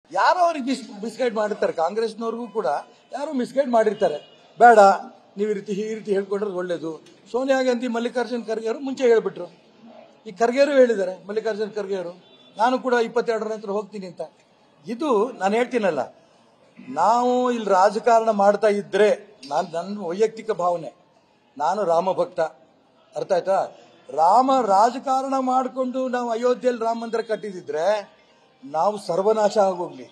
ಯಾರೋ ಅವ್ರಿಗೆ miss misguide ಮಾಡಿರ್ತಾರೆ ಕಾಂಗ್ರೆಸ್ನವ್ರಿಗೂ ಕೂಡ ಯಾರೋ ಮಿಸ್ಗೈಡ್ ಮಾಡಿರ್ತಾರೆ ಬೇಡ ನೀವು ಈ ರೀತಿ ಈ ರೀತಿ ಹೇಳ್ಕೊಂಡ್ರೆ ಒಳ್ಳೇದು ಸೋನಿಯಾ ಗಾಂಧಿ ಮಲ್ಲಿಕಾರ್ಜುನ್ ಖರ್ಗೆ ಅವರು ಮುಂಚೆ ಹೇಳ್ಬಿಟ್ರು ಈ ಖರ್ಗೆರು ಹೇಳಿದ್ದಾರೆ ಮಲ್ಲಿಕಾರ್ಜುನ್ ಖರ್ಗೆ ಅವರು ನಾನು ಕೂಡ ಇಪ್ಪತ್ತೆರಡರ ನಂತರ ಹೋಗ್ತೀನಿ ಅಂತ ಇದು ನಾನು ಹೇಳ್ತೀನಲ್ಲ ನಾವು ಇಲ್ಲಿ ರಾಜಕಾರಣ ಮಾಡ್ತಾ ಇದ್ರೆ ನಾನು ನನ್ನ ವೈಯಕ್ತಿಕ ಭಾವನೆ ನಾನು ರಾಮ ಭಕ್ತ ಅರ್ಥ ಆಯ್ತಾ ರಾಮ ರಾಜಕಾರಣ ಮಾಡಿಕೊಂಡು ನಾವು ಅಯೋಧ್ಯೆಯಲ್ಲಿ ರಾಮ ಮಂದಿರ ಕಟ್ಟಿದಿದ್ರೆ ನಾವು ಸರ್ವನಾಶ ಆಗೋಗ್ಲಿ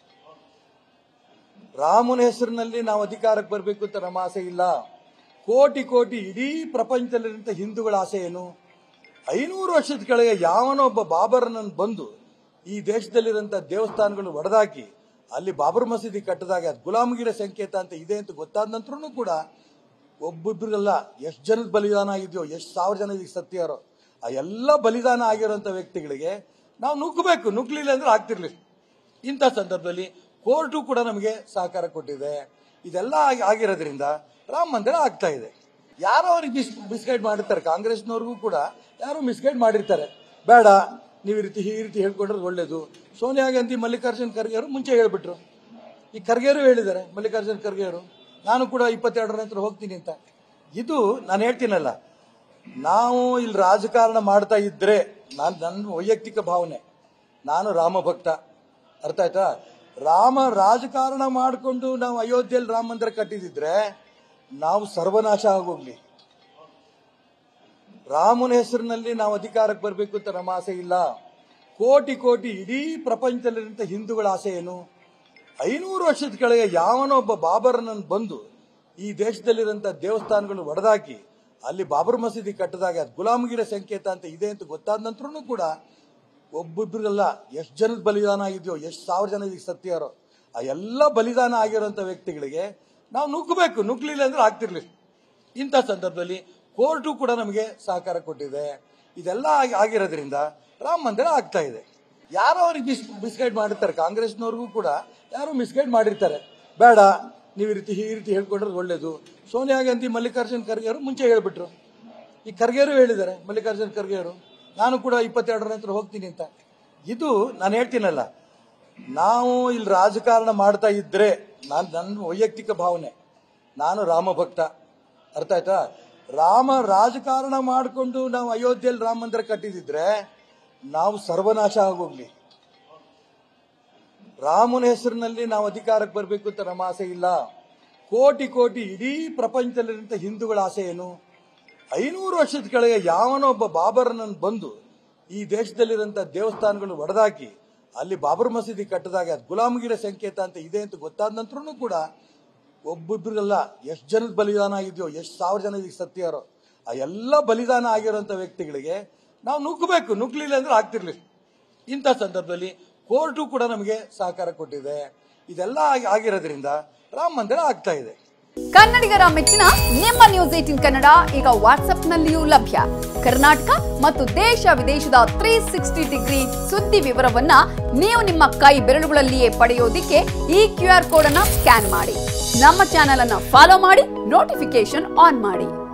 ರಾಮನ ಹೆಸರಿನಲ್ಲಿ ನಾವು ಅಧಿಕಾರಕ್ಕೆ ಬರಬೇಕು ಅಂತ ನಮ್ಮ ಆಸೆ ಇಲ್ಲ ಕೋಟಿ ಕೋಟಿ ಇಡೀ ಪ್ರಪಂಚದಲ್ಲಿರುವಂಥ ಹಿಂದೂಗಳ ಆಸೆ ಏನು ಐನೂರು ವರ್ಷದ ಕೆಳಗೆ ಯಾವನೊಬ್ಬ ಬಾಬರನನ್ನು ಬಂದು ಈ ದೇಶದಲ್ಲಿರುವಂಥ ದೇವಸ್ಥಾನಗಳು ಒಡೆದಾಕಿ ಅಲ್ಲಿ ಬಾಬರ್ ಮಸೀದಿ ಕಟ್ಟಿದಾಗ ಅದು ಗುಲಾಮಗಿರಿ ಸಂಕೇತ ಅಂತ ಇದೆ ಅಂತ ಗೊತ್ತಾದ ನಂತರನೂ ಕೂಡ ಒಬ್ಬೊಬ್ಬರಿಗೆಲ್ಲ ಎಷ್ಟು ಜನದ ಬಲಿದಾನ ಆಗಿದೆಯೋ ಎಷ್ಟು ಸಾವಿರ ಜನ ಇದಕ್ಕೆ ಸತ್ಯಾರೋ ಆ ಎಲ್ಲ ಬಲಿದಾನ ಆಗಿರೋಂಥ ವ್ಯಕ್ತಿಗಳಿಗೆ ನಾವು ನುಗ್ಗಬೇಕು ನುಗ್ಲಿಲ್ಲ ಅಂದ್ರೆ ಆಗ್ತಿರ್ಲಿಲ್ಲ ಇಂಥ ಸಂದರ್ಭದಲ್ಲಿ ಕೋರ್ಟು ಕೂಡ ನಮಗೆ ಸಹಕಾರ ಕೊಟ್ಟಿದೆ ಇದೆಲ್ಲ ಆಗಿ- ಆಗಿರೋದ್ರಿಂದ ರಾಮ ಮಂದಿರ ಆಗ್ತಾ ಇದೆ ಯಾರೋ ಅವ್ರಿಗೆ ಮಿಸ್ ಮಿಸ್ಗೈಡ್ ಮಾಡಿರ್ತಾರೆ ಕಾಂಗ್ರೆಸ್ನವ್ರಿಗೂ ಕೂಡ ಯಾರೋ ಮಿಸ್ಗೈಡ್ ಮಾಡಿರ್ತಾರೆ ಬೇಡ ನೀವು ಈ ರೀತಿ ಈ ರೀತಿ ಹೇಳ್ಕೊಂಡ್ರೆ ಒಳ್ಳೇದು ಸೋನಿಯಾ ಗಾಂಧಿ ಮಲ್ಲಿಕಾರ್ಜುನ್ ಖರ್ಗೆ ಅವರು ಮುಂಚೆ ಹೇಳ್ಬಿಟ್ರು ಈ ಖರ್ಗೆರು ಹೇಳಿದ್ದಾರೆ ಮಲ್ಲಿಕಾರ್ಜುನ್ ಖರ್ಗೆ ಅವರು ನಾನು ಕೂಡ ಇಪ್ಪತ್ತೆರಡರ ನಂತರ ಹೋಗ್ತೀನಿ ಅಂತ ಇದು ನಾನು ಹೇಳ್ತೀನಲ್ಲ ನಾವು ಇಲ್ಲಿ ರಾಜಕಾರಣ ಮಾಡ್ತಾ ಇದ್ರೆ ನಾನು ನನ್ನ ವೈಯಕ್ತಿಕ ಭಾವನೆ ನಾನು ರಾಮ ಭಕ್ತ ಅರ್ಥ ಆಯ್ತಾ ರಾಮ ರಾಜಕಾರಣ ಮಾಡಿಕೊಂಡು ನಾವು ಅಯೋಧ್ಯೆಯಲ್ಲಿ ರಾಮ ಮಂದಿರ ಕಟ್ಟಿದಿದ್ರೆ ನಾವು ಸರ್ವನಾಶ ಆಗೋಗ್ಲಿ ರಾಮನ ಹೆಸರಿನಲ್ಲಿ ನಾವು ಅಧಿಕಾರಕ್ಕೆ ಬರಬೇಕು ಅಂತ ನಮ್ಮ ಆಸೆ ಇಲ್ಲ ಕೋಟಿ ಕೋಟಿ ಇಡೀ ಪ್ರಪಂಚದಲ್ಲಿರುವಂಥ ಹಿಂದೂಗಳ ಆಸೆ ಏನು ಐನೂರು ವರ್ಷದ ಕೆಳಗೆ ಯಾವನೊಬ್ಬ ಬಾಬರನನ್ನು ಬಂದು ಈ ದೇಶದಲ್ಲಿರುವಂಥ ದೇವಸ್ಥಾನಗಳು ಒಡೆದಾಕಿ ಅಲ್ಲಿ ಬಾಬರ್ ಮಸೀದಿ ಕಟ್ಟಿದಾಗ ಅದು ಗುಲಾಮಗಿರಿ ಸಂಕೇತ ಅಂತ ಇದೆ ಅಂತ ಗೊತ್ತಾದ ನಂತರನೂ ಕೂಡ ಒಬ್ಬೊಬ್ಬರಿಗೆಲ್ಲ ಎಷ್ಟು ಜನದ ಬಲಿದಾನ ಆಗಿದೆಯೋ ಎಷ್ಟು ಸಾವಿರ ಜನ ಇದಕ್ಕೆ ಸತ್ಯಾರೋ ಆ ಎಲ್ಲ ಬಲಿದಾನ ಆಗಿರೋಂಥ ವ್ಯಕ್ತಿಗಳಿಗೆ ನಾವು ನುಗ್ಗಬೇಕು ನುಗ್ಲಿಲ್ಲ ಅಂದ್ರೆ ಆಗ್ತಿರ್ಲಿಲ್ಲ ಇಂಥ ಸಂದರ್ಭದಲ್ಲಿ ಕೋರ್ಟು ಕೂಡ ನಮಗೆ ಸಹಕಾರ ಕೊಟ್ಟಿದೆ ಇದೆಲ್ಲ ಆಗಿ- ಆಗಿರೋದ್ರಿಂದ ರಾಮ ಮಂದಿರ ಆಗ್ತಾ ಇದೆ ಯಾರೋ ಅವ್ರಿಗೆ ಮಿಸ್ ಮಿಸ್ಗೈಡ್ ಮಾಡಿರ್ತಾರೆ ಕಾಂಗ್ರೆಸ್ನವ್ರಿಗೂ ಕೂಡ ಯಾರೋ ಮಿಸ್ಗೈಡ್ ಮಾಡಿರ್ತಾರೆ ಬೇಡ ನೀವು ಈ ರೀತಿ ಈ ರೀತಿ ಹೇಳ್ಕೊಂಡ್ರೆ ಒಳ್ಳೇದು ಸೋನಿಯಾ ಗಾಂಧಿ ಮಲ್ಲಿಕಾರ್ಜುನ್ ಖರ್ಗೆ ಅವರು ಮುಂಚೆ ಹೇಳ್ಬಿಟ್ರು ಈ ಖರ್ಗೆರು ಹೇಳಿದ್ದಾರೆ ಮಲ್ಲಿಕಾರ್ಜುನ್ ಖರ್ಗೆ ಅವರು ನಾನು ಕೂಡ ಇಪ್ಪತ್ತೆರಡರ ನಂತರ ಹೋಗ್ತೀನಿ ಅಂತ ಇದು ನಾನು ಹೇಳ್ತೀನಲ್ಲ ನಾವು ಇಲ್ಲಿ ರಾಜಕಾರಣ ಮಾಡ್ತಾ ಇದ್ರೆ ನಾನು ನನ್ನ ವೈಯಕ್ತಿಕ ಭಾವನೆ ನಾನು ರಾಮ ಭಕ್ತ ಅರ್ಥ ಆಯ್ತಾ ರಾಮ ರಾಜಕಾರಣ ಮಾಡಿಕೊಂಡು ನಾವು ಅಯೋಧ್ಯೆಯಲ್ಲಿ ರಾಮ ಮಂದಿರ ಕಟ್ಟಿದಿದ್ರೆ ನಾವು ಸರ್ವನಾಶ ಆಗೋಗ್ಲಿ ರಾಮನ ಹೆಸರಿನಲ್ಲಿ ನಾವು ಅಧಿಕಾರಕ್ಕೆ ಬರಬೇಕು ಅಂತ ನಮ್ಮ ಆಸೆ ಇಲ್ಲ ಕೋಟಿ ಕೋಟಿ ಇಡೀ ಪ್ರಪಂಚದಲ್ಲಿರುವಂಥ ಹಿಂದೂಗಳ ಆಸೆ ಏನು ಐನೂರು ವರ್ಷದ ಕೆಳಗೆ ಯಾವನೊಬ್ಬ ಬಾಬರನನ್ನು ಬಂದು ಈ ದೇಶದಲ್ಲಿರುವಂಥ ದೇವಸ್ಥಾನಗಳು ಒಡೆದಾಕಿ ಅಲ್ಲಿ ಬಾಬರ್ ಮಸೀದಿ ಕಟ್ಟಿದಾಗ ಅದು ಗುಲಾಮಗಿರಿ ಸಂಕೇತ ಅಂತ ಇದೆ ಅಂತ ಗೊತ್ತಾದ ನಂತರನೂ ಕೂಡ ಒಬ್ಬೊಬ್ಬರಿಗೆಲ್ಲ ಎಷ್ಟು ಜನದ ಬಲಿದಾನ ಆಗಿದೆಯೋ ಎಷ್ಟು ಸಾವಿರ ಜನ ಇದಕ್ಕೆ ಸತ್ಯಾರೋ ಆ ಎಲ್ಲ ಬಲಿದಾನ ಆಗಿರೋಂಥ ವ್ಯಕ್ತಿಗಳಿಗೆ ನಾವು ನುಗ್ಗಬೇಕು ನುಗ್ಲಿಲ್ಲ ಅಂದ್ರೆ ಆಗ್ತಿರ್ಲಿಲ್ಲ ಇಂಥ ಸಂದರ್ಭದಲ್ಲಿ ಕೋರ್ಟು ಕೂಡ ನಮಗೆ ಸಹಕಾರ ಕೊಟ್ಟಿದೆ ಇದೆಲ್ಲ ಆಗಿ- ಆಗಿರೋದ್ರಿಂದ ರಾಮ ಮಂದಿರ ಆಗ್ತಾ ಇದೆ ಕನ್ನಡಿಗರ ಮೆಚ್ಚಿನ ನಿಮ್ಮ ನ್ಯೂಸ್ ಏಟಿನ್ ಕನ್ನಡ ಈಗ ವಾಟ್ಸ್ಆಪ್ನಲ್ಲಿಯೂ ಲಭ್ಯ ಕರ್ನಾಟಕ ಮತ್ತು ದೇಶ ವಿದೇಶದ ತ್ರೀ ಸಿಕ್ಸ್ಟಿ ಡಿಗ್ರಿ ಸುದ್ದಿ ವಿವರವನ್ನ ನೀವು ನಿಮ್ಮ ಕೈ ಬೆರಳುಗಳಲ್ಲಿಯೇ ಪಡೆಯೋದಿಕ್ಕೆ ಈ ಕ್ಯೂ ಆರ್ ಕೋಡ್ ಅನ್ನ ಸ್ಕ್ಯಾನ್ ಮಾಡಿ ನಮ್ಮ ಚಾನೆಲ್ ಅನ್ನ ಫಾಲೋ ಮಾಡಿ ನೋಟಿಫಿಕೇಶನ್ ಆನ್ ಮಾಡಿ